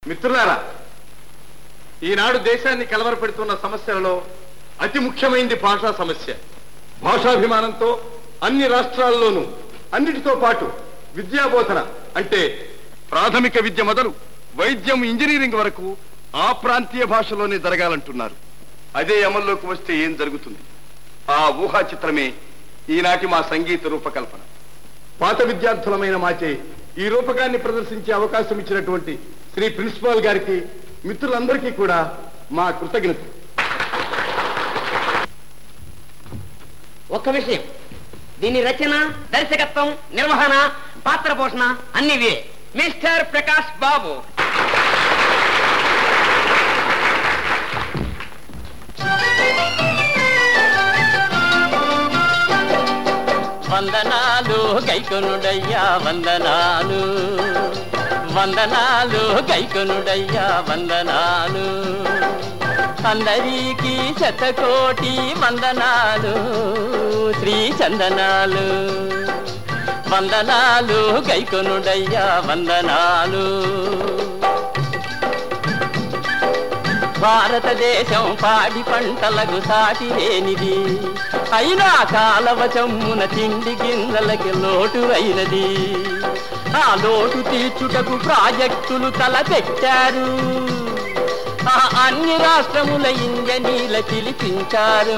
మిత్రులారా ఈనాడు దేశాన్ని కలవరపెడుతున్న సమస్యలలో అతి ముఖ్యమైనది భాషా సమస్య భాషాభిమానంతో అన్ని రాష్ట్రాల్లోనూ అన్నిటితో పాటు విద్యాబోధన అంటే ప్రాథమిక విద్య మొదలు వైద్యం ఇంజనీరింగ్ వరకు ఆ ప్రాంతీయ భాషలోనే జరగాలంటున్నారు అదే అమల్లోకి వస్తే ఏం జరుగుతుంది ఆ ఊహా చిత్రమే ఈనాటి మా సంగీత రూపకల్పన పాత విద్యార్థులమైన మాచే ఈ రూపకాన్ని ప్రదర్శించే అవకాశం ఇచ్చినటువంటి శ్రీ ప్రిన్సిపాల్ గారికి మిత్రులందరికీ కూడా మా కృతజ్ఞత ఒక్క విషయం దీని రచన దర్శకత్వం నిర్వహణ పాత్ర పోషణ అన్ని వీరే మిస్టర్ ప్రకాష్ బాబు వందనాలు గైకొనుడయ్యా వందనాలు వందనాలు గైకొనుడయ్యా వందనాలు అందరికీ శతకోటి వందనాలు శ్రీ చందనాలు వందనాలు గైకొనుడయ్యా వందనాలు భారతదేశం పాడి పంటలకు సాటి లేనిది అయినా కాలవ చమ్మున తిండి గింజలకి లోటు అయినది ఆ లోటు తీర్చుటకు ప్రాజెక్టులు తలపెట్టారు ఆ అన్ని రాష్ట్రముల ఇంజనీల పిలిపించారు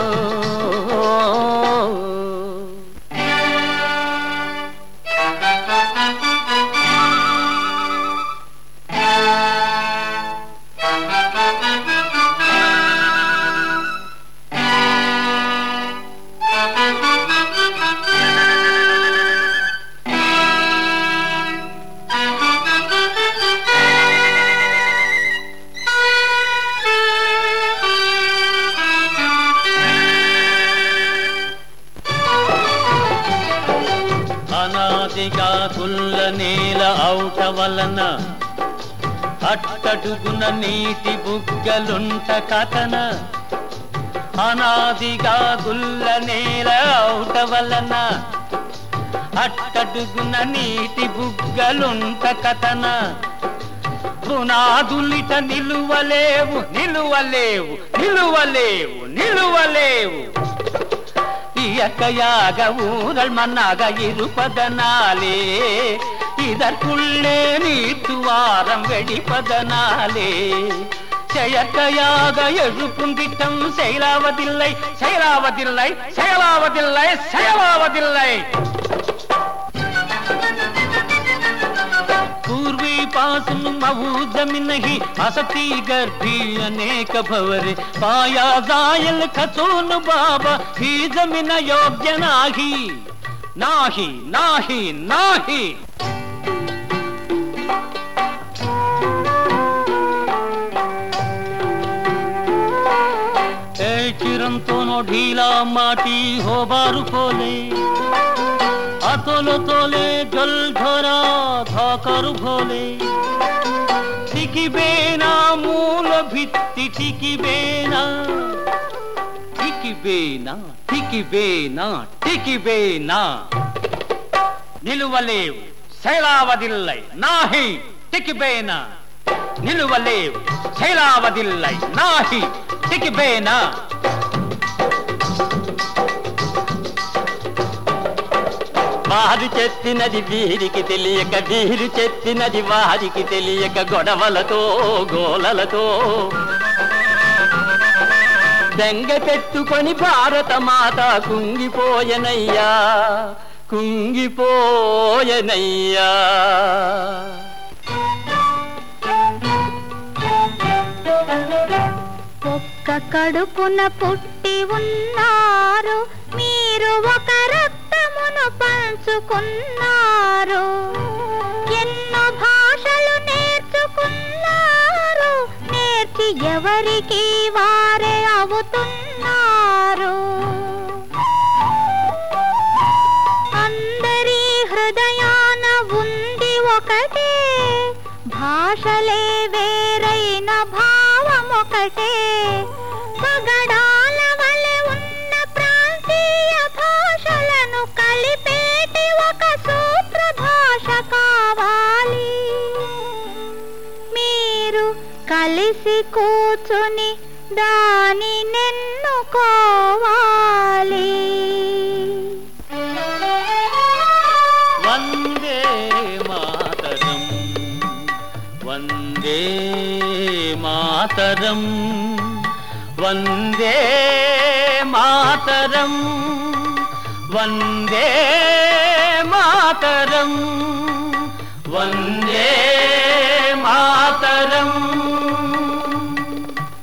అనాదిగా కుల్ల నేల అవుట వలన అట్టడుగున నీటి బుగ్గలుంట కథన అనాదిగా గుల్ల నేల అవుట వలన అట్టడుగున నీటి బుగ్గలుంట కథన పునాదులిట నిలువలేవు నిలువలేవు నిలువలేవు నిలువలేవు இயற்கையாக ஊரல் மண்ணாக இருப்பதனாலே இதற்குள்ளே நீட்டுவாரம் வெடிப்பதனாலே செயற்கையாக எழுப்பும் திட்டம் செயலாவதில்லை செயலாவதில்லை செயலாவதில்லை செயலாவதில்லை पूर्वी पासून माऊ जमीन ही असती गर्भी अनेक भवरे पाया जायल खचून बाबा ही जमीन योग्य नाही नाही नाही नाही ఏ చిరంతోనో ఢీలా మాటి హోబారు కోలే আতল তোলে জল ধরা ধকর ভোলে টিকিবে না মূল ভিত্তি টিকিবে না টিকিবে না টিকিবে না টিকিবে না నిలువలేవు శైలావదిల్లై నాహి టికిబేనా నిలువలేవు శైలావదిల్లై నాహి టికిబేనా వారు చెత్తినది వీరికి తెలియక వీరు చెత్తినది వారికి తెలియక గొడవలతో గోలలతో దెంగ పెట్టుకొని భారత మాత కుంగిపోయనయ్యా కుంగిపోయనయ్యా ఒక్క కడుపున పుట్టి ఉన్నారు మీరు ఒక రక్తమును పంచుకున్నారు ఎన్నో భాషలు నేర్చుకున్నారు నేర్చి ఎవరికి వారే అవుతున్నారు అందరి హృదయాన ఉంది ఒకటే భాషలే వేరైన భావం ఒకటే పగడాల వలె ఉన్న ప్రాంతీయ భాషలను కలిపేటి ఒక సూత్ర భాష కావాలి మీరు ఇద్దరు కలిసి కూర్చుని దాని నెన్నుకోవాలి వందే మాతరం వందే మాతరం వందే మాతరం వందే మాతరం